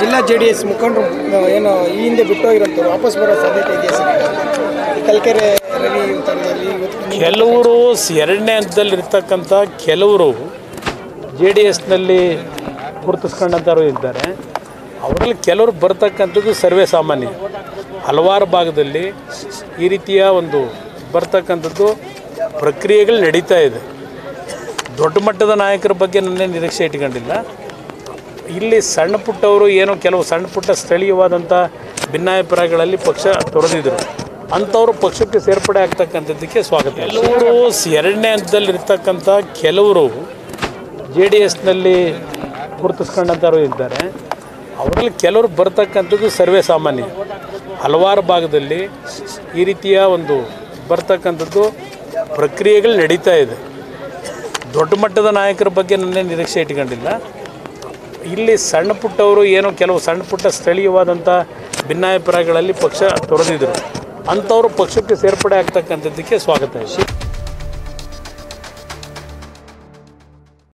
ಜಿಲ್ಲಾ J D S ಮುಖಂಡರು ಏನು ಈ ಹಿಂದೆ ಬಿಟ್ಟು ಹೋಗಿರೋಂಥವ್ರು ವಾಪಸ್ ಬರೋ ಸಾಧ್ಯತೆ ಇದೆಯಾ ಸರ್ ಈ ಕಲ್ಕೆರೆ ರವಿ ವಿಚಾರದಲ್ಲಿ ಇವತ್ತು ಕೆಲವರು ಸ್- ಎರಡನೇ ಹಂತದಲ್ಲಿರ್ತಕ್ಕಂಥ ಕೆಲವರು ಜೆ ಡಿ ಎಸ್ನಲ್ಲಿ ಗುರುತಿಸ್ಕೊಂಡಂಥವ್ರು ಇದ್ದಾರೆ ಅವರಲ್ಲಿ ಕೆಲವರು ಬರ್ತಕ್ಕಂಥದ್ದು ಸರ್ವೇ ಸಾಮಾನ್ಯ ಹಲವಾರು ಭಾಗದಲ್ಲಿ ಈ ರೀತಿಯ ಒಂದು ಬರ್ತಕ್ಕಂಥದ್ದು ಪ್ರಕ್ರಿಯೆಗಳು ನಡೀತಾ ಇದೆ ದೊಡ್ಡ ಮಟ್ಟದ ನಾಯಕರ ಬಗ್ಗೆ ನನ್ನೇ ನಿರೀಕ್ಷೆ ಇಟ್ಕೊಂಡಿಲ್ಲ ಇಲ್ಲಿ ಸಣ್ಣ ಪುಟ್ಟವರು ಏನೋ ಕೆಲವು ಸಣ್ಣ ಪುಟ್ಟ ಸ್ಥಳೀಯವಾದಂಥ ಭಿನ್ನಾಭಿಪ್ರಾಯಗಳಲ್ಲಿ ಪಕ್ಷ ತೊರೆದಿದ್ರು ಅಂಥವರು ಪಕ್ಷಕ್ಕೆ ಸೇರ್ಪಡೆ ಆಗ್ತಕ್ಕಂಥದ್ದಕ್ಕೆ ಸ್ವಾಗತ ಕೆಲವರು ಸ್- ಎರಡನೇ ಹಂತದಲ್ಲಿರ್ತಕ್ಕಂಥ ಕೆಲವರು ಜೆ ಡಿ ಎಸ್ನಲ್ಲಿ ಗುರುತಿಸ್ಕೊಂಡಂಥವ್ರು ಇದ್ದಾರೆ ಅವರಲ್ಲಿ ಕೆಲವರು ಬರ್ತಕ್ಕಂಥದ್ದು ಸರ್ವೇ ಸಾಮಾನ್ಯ ಹಲವಾರು ಭಾಗದಲ್ಲಿ ಈ ರೀತಿಯ ಒಂದು ಬರ್ತಕ್ಕಂಥದ್ದು ಪ್ರಕ್ರಿಯೆಗಳು ನಡೀತಾ ಇದೆ ದೊಡ್ಡ ಮಟ್ಟದ ನಾಯಕರ ಬಗ್ಗೆ ನನ್ನೇ ನಿರೀಕ್ಷೆ ಇಟ್ಕೊಂಡಿಲ್ಲ ಇಲ್ಲಿ ಸಣ್ಣ ಪುಟ್ಟವರು ಏನೋ ಕೆಲವು ಸಣ್ಣ ಪುಟ್ಟ ಸ್ಥಳೀಯವಾದಂಥ ಭಿನ್ನಾಭಿಪ್ರಾಯಗಳಲ್ಲಿ ಪಕ್ಷ ತೊರೆದಿದ್ರು ಅಂಥವರು ಪಕ್ಷಕ್ಕೆ ಸೇರ್ಪಡೆ ಆಗ್ತಕ್ಕಂಥದ್ದಕ್ಕೆ ಸ್ವಾಗತ ಇದೆ